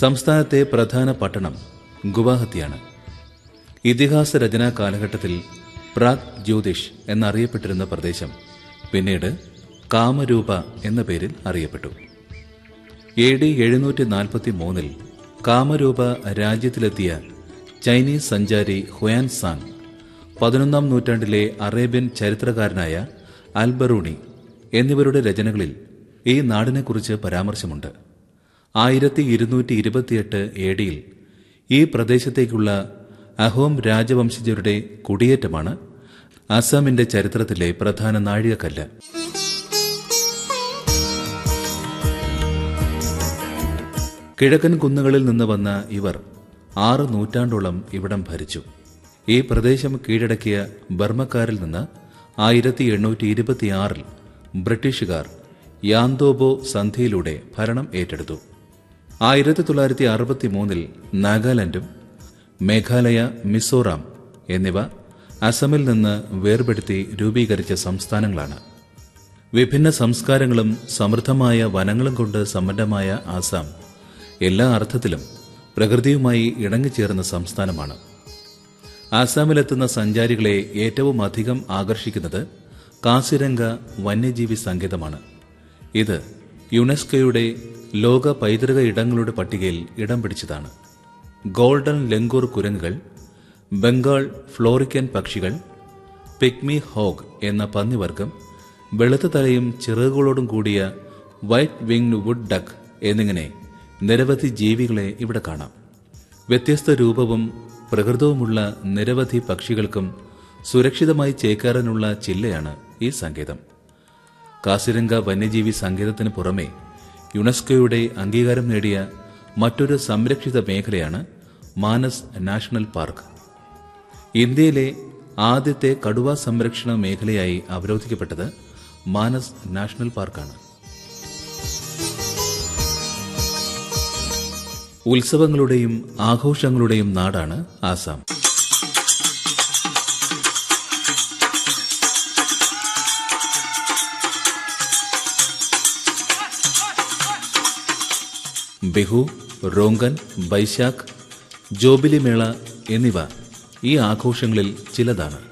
സംസ്ഥാനത്തെ പ്രധാന പട്ടണം ഗുവാഹത്തിയാണ് ഇതിഹാസ രചനാ കാലഘട്ടത്തിൽ പ്രാഗ് ജ്യോതിഷ് എന്നറിയപ്പെട്ടിരുന്ന പ്രദേശം പിന്നീട് കാമരൂപ എന്ന പേരിൽ അറിയപ്പെട്ടു എ ഡി എഴുന്നൂറ്റി നാൽപ്പത്തി മൂന്നിൽ കാമരൂപ രാജ്യത്തിലെത്തിയ ചൈനീസ് സഞ്ചാരി ഹുയാൻ സാങ് പതിനൊന്നാം നൂറ്റാണ്ടിലെ അറേബ്യൻ ചരിത്രകാരനായ അൽബറൂണി എന്നിവരുടെ രചനകളിൽ ഈ നാടിനെക്കുറിച്ച് പരാമർശമുണ്ട് ആയിരത്തി ഇരുന്നൂറ്റി ഇരുപത്തിയെട്ട് എ ഡിയിൽ ഈ പ്രദേശത്തേക്കുള്ള അഹോം രാജവംശജരുടെ കുടിയേറ്റമാണ് അസാമിന്റെ ചരിത്രത്തിലെ പ്രധാന നാഴികക്കല്ല് കിഴക്കൻ കുന്നുകളിൽ നിന്ന് വന്ന ഇവർ ആറ് നൂറ്റാണ്ടോളം ഇവിടം ഭരിച്ചു ഈ പ്രദേശം കീഴടക്കിയ ബർമ്മക്കാരിൽ നിന്ന് ആയിരത്തി എണ്ണൂറ്റി ഇരുപത്തിയാറിൽ ബ്രിട്ടീഷുകാർ യാന്തോബോ സന്ധിയിലൂടെ ഭരണം ഏറ്റെടുത്തു ആയിരത്തി തൊള്ളായിരത്തി അറുപത്തി മൂന്നിൽ നാഗാലാൻഡും മേഘാലയ മിസോറാം എന്നിവ അസമിൽ നിന്ന് വേർപെടുത്തി രൂപീകരിച്ച സംസ്ഥാനങ്ങളാണ് വിഭിന്ന സംസ്കാരങ്ങളും സമൃദ്ധമായ വനങ്ങളും കൊണ്ട് സമ്പന്നമായ ആസാം എല്ലാ അർത്ഥത്തിലും പ്രകൃതിയുമായി ഇണങ്ങിച്ചേർന്ന സംസ്ഥാനമാണ് ആസാമിലെത്തുന്ന സഞ്ചാരികളെ ഏറ്റവും അധികം ആകർഷിക്കുന്നത് കാസിരംഗ വന്യജീവി സങ്കേതമാണ് ഇത് യുനെസ്കോയുടെ ലോക പൈതൃക ഇടങ്ങളുടെ പട്ടികയിൽ ഇടം പിടിച്ചതാണ് ഗോൾഡൻ ലെങ്കൂർ കുരങ്ങുകൾ ബംഗാൾ ഫ്ലോറിക്കൻ പക്ഷികൾ പിഗ്മി ഹോഗ് എന്ന പന്നിവർഗം വെളുത്ത തലയും ചിറകുകളോടും കൂടിയ വൈറ്റ് വിങ്ഡ് വുഡ് ഡക്ക് എന്നിങ്ങനെ നിരവധി ജീവികളെ ഇവിടെ കാണാം വ്യത്യസ്ത രൂപവും പ്രകൃതവുമുള്ള നിരവധി പക്ഷികൾക്കും സുരക്ഷിതമായി ചേക്കേറാനുള്ള ചില്ലയാണ് ഈ സങ്കേതം കാസിരംഗ വന്യജീവി സങ്കേതത്തിന് പുറമെ യുനെസ്കോയുടെ അംഗീകാരം നേടിയ മറ്റൊരു സംരക്ഷിത മേഖലയാണ് മാനസ് നാഷണൽ പാർക്ക് ഇന്ത്യയിലെ ആദ്യത്തെ കടുവ സംരക്ഷണ മേഖലയായി അവരോധിക്കപ്പെട്ടത് മാനസ് നാഷണൽ പാർക്കാണ് ഉത്സവങ്ങളുടെയും ആഘോഷങ്ങളുടെയും നാടാണ് ആസാം ബിഹു റോങ്കൻ ബൈശാഖ് ജോബിലി മേള എന്നിവ ഈ ആഘോഷങ്ങളിൽ ചിലതാണ്